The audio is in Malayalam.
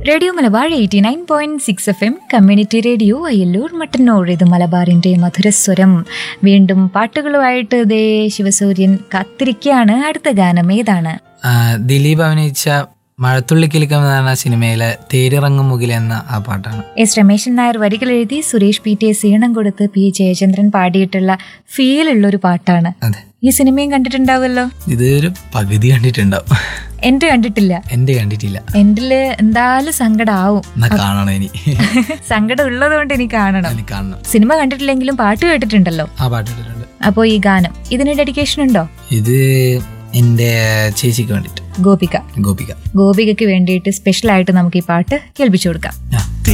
radio Malabar eighty nine point six F M community radio Ayyalloor Mattannur ഇത് മലബാറിന്റെ മധുരസ്വരം വീണ്ടും പാട്ടുകളുമായിട്ട് ദേ ശിവസൂര്യൻ കാത്തിരിക്കുകയാണ് അടുത്ത ഗാനം ഏതാണ് ആ, ദിലീപ് അഭിനയിച്ച മഴത്തുള്ളി കിലുക്കം എന്ന് പറഞ്ഞ സിനിമയിലെ തേരിറങ്ങും മുകിൽ എന്ന ആ പാട്ടാണ് എസ് രമേശൻ നായർ വരികൾ എഴുതി സുരേഷ് പി ടി സീണം കൊടുത്ത് പി ജയചന്ദ്രൻ പാടിയിട്ടുള്ള ഫീൽ ഉള്ള ഒരു പാട്ടാണ് അതെ ഈ സിനിമയും കണ്ടിട്ടുണ്ടാവുമല്ലോ ഇത് ഒരു പകുതി കണ്ടിട്ടുണ്ടാവും എന്റെ കണ്ടിട്ടില്ല എൻ്റെ കണ്ടിട്ടില്ല എന്റില് എന്തായാലും സങ്കടാവും എന്നാ കാണണം ഇനി സങ്കടം ഉള്ളതുകൊണ്ട് എനിക്ക് കാണണം എനിക്ക് കാണണം സിനിമ കണ്ടിട്ടില്ലെങ്കിലും പാട്ട് കേട്ടിട്ടുണ്ടല്ലോ ആ പാട്ട് ഇട്ടിട്ടുണ്ട് അപ്പോൾ ഈ ഗാനം ഇതിന് ഡെഡിക്കേഷൻ ഉണ്ടോ ഇത് എൻ്റെ ചേച്ചിക്ക് വേണ്ടിയിട്ട് ഗോപിക ഗോപിക ഗോപികയ്ക്ക് വേണ്ടിയിട്ട് സ്പെഷ്യൽ ആയിട്ട് നമുക്ക് ഈ പാട്ട് കേൾപ്പിച്ചു കൊടുക്കാം ആ